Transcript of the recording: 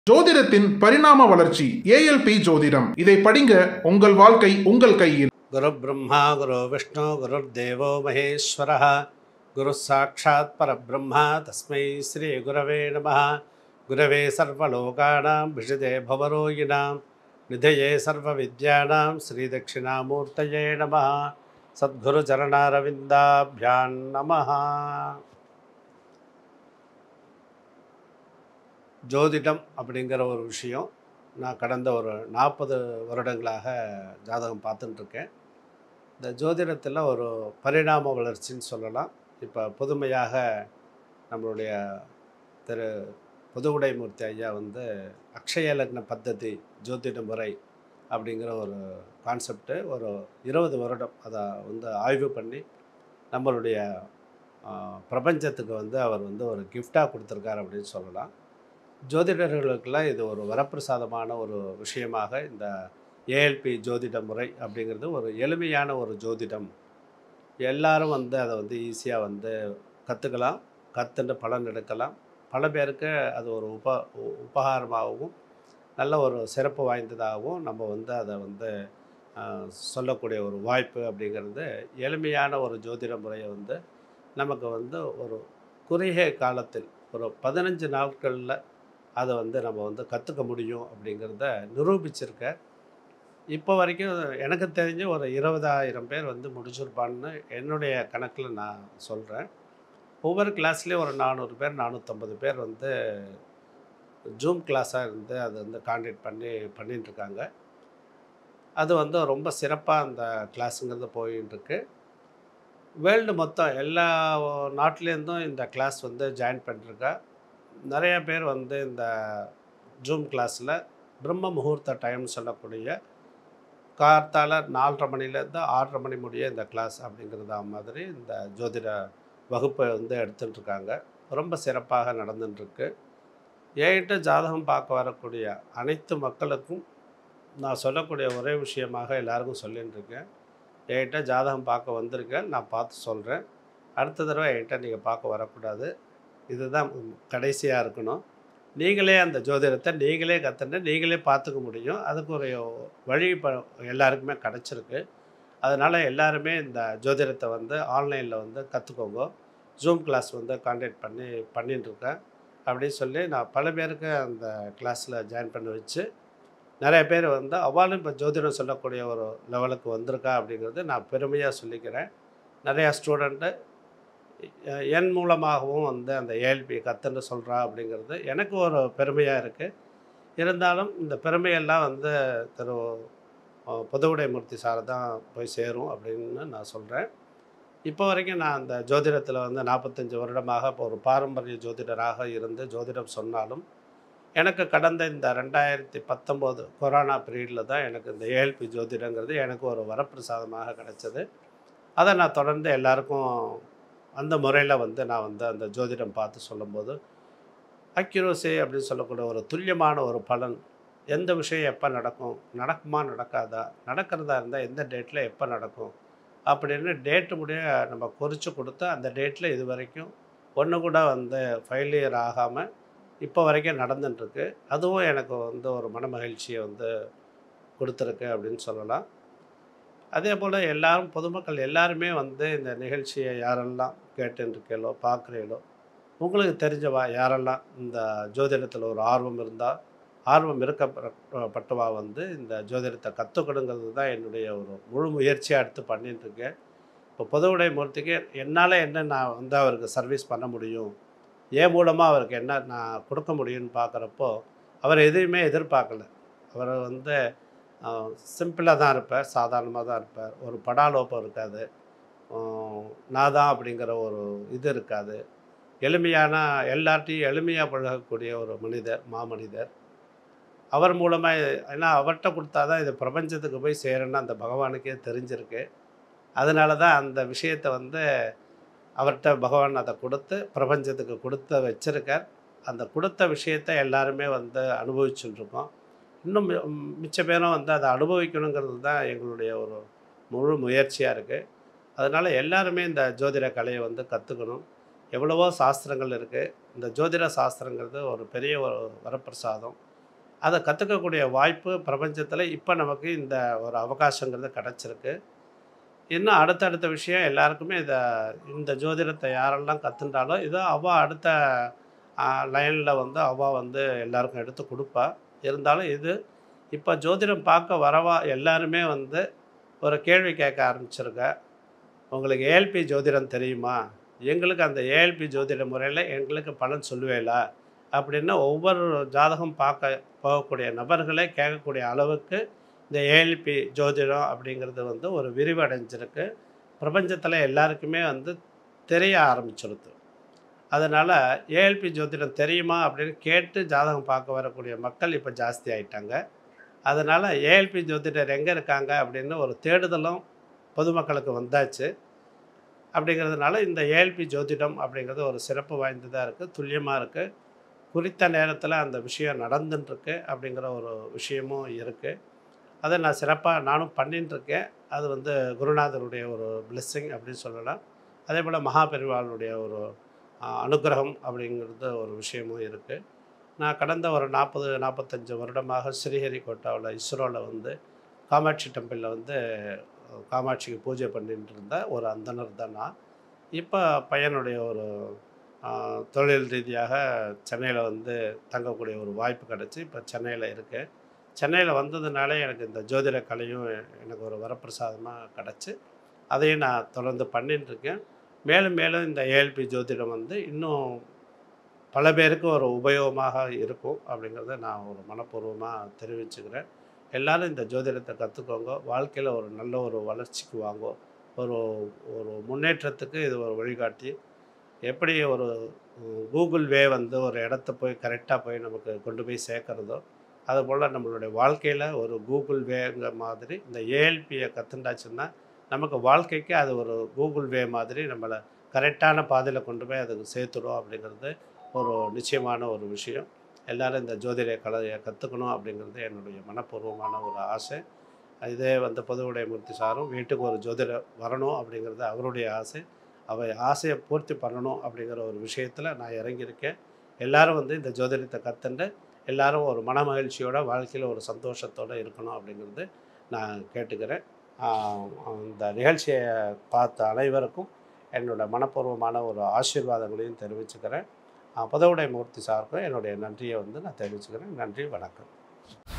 ஜோதிடத்தின் பரிணாம வளர்ச்சி ஏஎல்பி ஜோதிடம் இதை படிங்க உங்கள் வாழ்க்கை உங்கள் கையில் गुरुब्रह्मा गुरु विष्णु गुरुर्देवो महेश्वरः गुरुः साक्षात् परब्रह्मा तस्मै श्रीगुरवे नमः गुरवे सर्वलोकानां विषदे भवरोगिणां निधये सर्वविद्यानां श्रीदक्षिणामूर्तये नमः सद्गुरुचरणारविन्दाभ्यां नमः ஜோதிடம் அப்படிங்கிற ஒரு விஷயம் நான் கடந்த ஒரு நாற்பது வருடங்களாக ஜாதகம் பார்த்துட்டு இருக்கேன் இந்த ஜோதிடத்தில் ஒரு பரிணாம வளர்ச்சின்னு சொல்லலாம் இப்போ புதுமையாக நம்மளுடைய திரு புதுவுடைமூர்த்தி ஐயா வந்து அக்ஷய லக்ன பத்ததி ஜோதிட முறை அப்படிங்கிற ஒரு கான்செப்டு ஒரு இருபது வருடம் அதை வந்து ஆய்வு பண்ணி நம்மளுடைய ஆ, பிரபஞ்சத்துக்கு வந்து அவர் வந்து ஒரு கிஃப்டாக கொடுத்துருக்காரு அப்படின்னு சொல்லலாம் ஜோதிடர்களுக்கெல்லாம் இது ஒரு வரப்பிரசாதமான ஒரு விஷயமாக இந்த ஏஎல்பி ஜோதிட முறை அப்படிங்கிறது ஒரு எளிமையான ஒரு ஜோதிடம் எல்லாரும் வந்து அதை வந்து ஈஸியாக வந்து கற்றுக்கலாம் கற்றுண்டு பலன் எடுக்கலாம் பல பேருக்கு அது ஒரு உப உ- உபகாரமாகவும் நல்ல ஒரு சிறப்பு வாய்ந்ததாகவும் நம்ம வந்து அதை வந்து ஆஹ், சொல்லக்கூடிய ஒரு வாய்ப்பு அப்படிங்கிறது எளிமையான ஒரு ஜோதிட முறையை வந்து நமக்கு வந்து ஒரு குறுகிய காலத்தில் ஒரு பதினஞ்சு நாட்களில் அதை வந்து நம்ம வந்து கற்றுக்க முடியும் அப்படிங்கிறத நிரூபிச்சிருக்க இப்போ வரைக்கும் எனக்கு தெரிஞ்ச ஒரு இருபதாயிரம் பேர் வந்து முடிச்சிருப்பான்னு என்னுடைய கணக்கில் நான் சொல்கிறேன் ஒவ்வொரு கிளாஸ்லேயும் ஒரு நானூறு பேர் நானூற்றம்பது பேர் வந்து ஜூம் கிளாஸாக இருந்து அதை வந்து காண்டாக்ட் பண்ணி பண்ணிட்டு இருக்காங்க அது வந்து ரொம்ப சிறப்பாக அந்த கிளாஸுங்கிறது போயின்னு இருக்கு வேர்ல்டு மொத்தம் எல்லா நாட்டிலேருந்தும் இந்த கிளாஸ் வந்து ஜாயின் பண்ணிருக்கா நிறைய பேர் வந்து இந்த ஜூம் கிளாஸில் பிரம்ம முகூர்த்த டைம் சொல்லக்கூடிய கார்த்தால நாலரை மணிலேருந்து ஆறரை மணி முடிய இந்த கிளாஸ் அப்படிங்கிறதா மாதிரி இந்த ஜோதிட வகுப்பை வந்து எடுத்துட்டு இருக்காங்க ரொம்ப சிறப்பாக நடந்துட்டுருக்கு என்கிட்ட ஜாதகம் பார்க்க வரக்கூடிய அனைத்து மக்களுக்கும் நான் சொல்லக்கூடிய ஒரே விஷயமாக எல்லாருக்கும் சொல்லிட்டு இருக்கேன் என்கிட்ட ஜாதகம் பார்க்க வந்திருக்கேன் நான் பார்த்து சொல்கிறேன் அடுத்த தடவை என்கிட்ட நீங்கள் பார்க்க வரக்கூடாது இதுதான் கடைசியாக இருக்கணும் நீங்களே அந்த ஜோதிடத்தை நீங்களே கற்றுட்டு நீங்களே பார்த்துக்க முடியும் அதுக்கு ஒரு வழி இப்போ எல்லாருக்குமே கிடச்சிருக்கு அதனால் எல்லாருமே இந்த ஜோதிடத்தை வந்து ஆன்லைனில் வந்து கற்றுக்கோங்க ஜூம் கிளாஸ் வந்து காண்டாக்ட் பண்ணி பண்ணிட்டு இருக்கேன் அப்படின்னு சொல்லி நான் பல பேருக்கு அந்த கிளாஸில் ஜாயின் பண்ணி வச்சு நிறைய பேர் வந்து அவளும் இப்போ ஜோதிடம் சொல்லக்கூடிய ஒரு லெவலுக்கு வந்திருக்கா அப்படிங்கிறது நான் பெருமையாக சொல்லிக்கிறேன் நிறையா ஸ்டூடெண்ட்டு என் மூலமாகவும் வந்து அந்த ஏஎல்பி கற்றுன்னு சொல்கிறா அப்படிங்கிறது எனக்கு ஒரு பெருமையாக இருக்குது இருந்தாலும் இந்த பெருமையெல்லாம் வந்து திரு அஹ், புதுவுடைமூர்த்தி சார் தான் போய் சேரும் அப்படின்னு நான் சொல்கிறேன் இப்போ வரைக்கும் நான் அந்த ஜோதிடத்தில் வந்து நாற்பத்தஞ்சு வருடமாக இப்போ ஒரு பாரம்பரிய ஜோதிடராக இருந்து ஜோதிடம் சொன்னாலும் எனக்கு கடந்த இந்த ரெண்டாயிரத்தி பத்தொம்போது கொரோனா பீரியடில் தான் எனக்கு இந்த ஏஎல்பி ஜோதிடங்கிறது எனக்கு ஒரு வரப்பிரசாதமாக கிடைச்சது அதை நான் தொடர்ந்து எல்லாருக்கும் அந்த முறையில் வந்து நான் வந்து அந்த ஜோதிடம் பார்த்து சொல்லும்போது அக்யூரசி அப்படின்னு சொல்லக்கூடிய ஒரு துல்லியமான ஒரு பலன் எந்த விஷயம் எப்போ நடக்கும் நடக்குமா நடக்காதா நடக்கிறதா இருந்தால் எந்த டேட்டில் எப்போ நடக்கும் அப்படின்னு டேட்டு முடிய நம்ம குறித்து கொடுத்து அந்த டேட்டில் இது வரைக்கும் ஒன்று கூட வந்து ஃபெயிலியர் ஆகாமல் இப்போ வரைக்கும் நடந்துட்டுருக்கு அதுவும் எனக்கு வந்து ஒரு மன மகிழ்ச்சியை வந்து கொடுத்துருக்கு அப்படின்னு சொல்லலாம் அதே போல் எல்லாரும் பொதுமக்கள் எல்லாருமே வந்து இந்த நிகழ்ச்சியை யாரெல்லாம் கேட்டுருக்கீங்களோ பார்க்குறீங்களோ உங்களுக்கு தெரிஞ்சவா யாரெல்லாம் இந்த ஜோதிடத்தில் ஒரு ஆர்வம் இருந்தால் ஆர்வம் இருக்கப்பட்டவா வந்து இந்த ஜோதிடத்தை கற்றுக்கணுங்கிறது தான் என்னுடைய ஒரு முழு முயற்சியாக எடுத்து பண்ணிட்டு இருக்கேன் இப்போ பொதுவுடை மூர்த்திக்கு என்னால் என்ன நான் வந்து அவருக்கு சர்வீஸ் பண்ண முடியும் என் மூலமாக அவருக்கு என்ன நான் கொடுக்க முடியும்னு பார்க்குறப்போ அவர் எதையுமே எதிர்பார்க்கல அவர் வந்து சிம்பிளாக தான் இருப்பார் சாதாரணமாக தான் இருப்பார் ஒரு படாலோப்பம் இருக்காது ஆஹ் நான் தான் அப்படிங்கிற ஒரு இது இருக்காது எளிமையான எல்லார்ட்டையும் எளிமையாக பழகக்கூடிய ஒரு மனிதர் மாமனிதர் அவர் மூலமாக ஏன்னா அவர்கிட்ட கொடுத்தா தான் இது பிரபஞ்சத்துக்கு போய் சேரணும்னு அந்த பகவானுக்கே தெரிஞ்சிருக்கு அதனால தான் அந்த விஷயத்தை வந்து அவர்கிட்ட பகவான் அதை கொடுத்து பிரபஞ்சத்துக்கு கொடுத்து வச்சிருக்கார் அந்த கொடுத்த விஷயத்தை எல்லாருமே வந்து அனுபவிச்சுட்டு இருக்கோம் இன்னும் மி- ம், மிச்ச பேரும் வந்து அதை அனுபவிக்கணுங்கிறது தான் எங்களுடைய ஒரு முழு முயற்சியாக இருக்குது அதனால் எல்லாருமே இந்த ஜோதிட கலையை வந்து கற்றுக்கணும் எவ்வளவோ சாஸ்திரங்கள் இருக்குது இந்த ஜோதிட சாஸ்திரங்கிறது ஒரு பெரிய ஒரு வரப்பிரசாதம் அதை கற்றுக்கக்கூடிய வாய்ப்பு பிரபஞ்சத்தில் இப்போ நமக்கு இந்த ஒரு அவகாசங்கிறது கிடச்சிருக்கு இன்னும் அடுத்தடுத்த விஷயம் எல்லாருக்குமே இதை இந்த ஜோதிடத்தை யாரெல்லாம் கற்றுண்டாலோ இதோ அவள் அடுத்த லைனில் வந்து அவள் வந்து எல்லாருக்கும் எடுத்து கொடுப்பா இருந்தாலும் இது இப்போ ஜோதிடம் பார்க்க வரவா எல்லாருமே வந்து ஒரு கேள்வி கேட்க ஆரம்பிச்சிருக்க உங்களுக்கு ஏஎல்பி ஜோதிடம் தெரியுமா எங்களுக்கு அந்த ஏஎல்பி ஜோதிட முறையில் எங்களுக்கு பலன் சொல்லுவேலா அப்படின்னு ஒவ்வொரு ஜாதகம் பார்க்க போகக்கூடிய நபர்களே கேட்கக்கூடிய அளவுக்கு இந்த ஏஎல்பி ஜோதிடம் அப்படிங்கிறது வந்து ஒரு விரிவடைஞ்சிருக்கு பிரபஞ்சத்தில் எல்லாருக்குமே வந்து தெரிய ஆரம்பிச்சிருது அதனால் ஏஎல்பி ஜோதிடம் தெரியுமா அப்படின்னு கேட்டு ஜாதகம் பார்க்க வரக்கூடிய மக்கள் இப்போ ஜாஸ்தி ஆயிட்டாங்க அதனால் ஏஎல்பி ஜோதிடர் எங்கே இருக்காங்க அப்படின்னு ஒரு தேடுதலும் பொதுமக்களுக்கு வந்தாச்சு அப்படிங்கிறதுனால இந்த ஏஎல்பி ஜோதிடம் அப்படிங்கிறது ஒரு சிறப்பு வாய்ந்ததாக இருக்குது துல்லியமாக இருக்குது குறித்த நேரத்தில் அந்த விஷயம் நடந்துட்டுருக்கு அப்படிங்கிற ஒரு விஷயமும் இருக்குது அதை நான் சிறப்பாக நானும் பண்ணின்னு இருக்கேன் அது வந்து குருநாதருடைய ஒரு blessing அப்படின்னு சொல்லலாம் அதே போல் மகாபெரிவாளுடைய ஒரு ஆஹ், அனுக்கிரகம் அப்படிங்கிறது ஒரு விஷயமும் இருக்குது நான் கடந்த ஒரு நாற்பது நாற்பத்தஞ்சு வருடமாக ஸ்ரீஹரிகோட்டாவில் இஸ்ரோவில் வந்து காமாட்சி டெம்பிளில் வந்து அஹ், காமாட்சிக்கு பூஜை பண்ணிட்டு இருந்த ஒரு அந்தனர் தான் நான் இப்போ பையனுடைய ஒரு ஆஹ், தொழில் ரீதியாக சென்னையில் வந்து தங்கக்கூடிய ஒரு வாய்ப்பு கிடச்சி இப்போ சென்னையில் இருக்கேன் சென்னையில் வந்ததுனால எனக்கு இந்த ஜோதிட கலையும் எனக்கு ஒரு வரப்பிரசாதமாக கிடச்சி அதையும் நான் தொடர்ந்து பண்ணிட்டு இருக்கேன் மேலும் மேலும் இந்த ஏஎல்பி ஜோதிடம் வந்து இன்னும் பல பேருக்கு ஒரு உபயோகமாக இருக்கும் அப்படிங்கிறத நான் ஒரு மனப்பூர்வமாக தெரிவிச்சுக்கிறேன் எல்லாரும் இந்த ஜோதிடத்தை கற்றுக்கோங்க வாழ்க்கையில் ஒரு நல்ல ஒரு வளர்ச்சிக்கு வாங்கோ ஒரு ஒரு முன்னேற்றத்துக்கு இது ஒரு வழிகாட்டி எப்படி ஒரு உம், கூகுள் வே வந்து ஒரு இடத்த போய் கரெக்டாக போய் நமக்கு கொண்டு போய் சேர்க்குறதோ அதுபோல் நம்மளுடைய வாழ்க்கையில் ஒரு கூகுள் வேங்கிற மாதிரி இந்த ஏஎல்பியை கற்றுண்டாச்சுன்னா நமக்கு வாழ்க்கைக்கு அது ஒரு கூகுள் வே மாதிரி நம்மளை கரெக்டான பாதையில் கொண்டு போய் அதுக்கு சேர்த்துடும் அப்படிங்கிறது ஒரு நிச்சயமான ஒரு விஷயம் எல்லாரும் இந்த ஜோதிட கலையை கற்றுக்கணும் அப்படிங்கிறது என்னுடைய மனப்பூர்வமான ஒரு ஆசை இதே வந்து பொதுவுடைய மூர்த்தி சாரும் வீட்டுக்கு ஒரு ஜோதிடர் வரணும் அப்படிங்கிறது அவருடைய ஆசை அவை ஆசையை பூர்த்தி பண்ணணும் அப்படிங்கிற ஒரு விஷயத்தில் நான் இறங்கியிருக்கேன் எல்லாரும் வந்து இந்த ஜோதிடத்தை கற்றுண்டு எல்லாரும் ஒரு மன மகிழ்ச்சியோட வாழ்க்கையில் ஒரு சந்தோஷத்தோடு இருக்கணும் அப்படிங்கிறது நான் கேட்டுக்கிறேன் ஆஹ் இந்த நிகழ்ச்சியை பார்த்த அனைவருக்கும் என்னோட மனப்பூர்வமான ஒரு ஆசீர்வாதங்களையும் தெரிவிச்சுக்கிறேன் ஆஹ் புதவுடை மூர்த்தி சாருக்கும் என்னுடைய நன்றியை வந்து நான் தெரிவிச்சுக்கிறேன் நன்றி வணக்கம்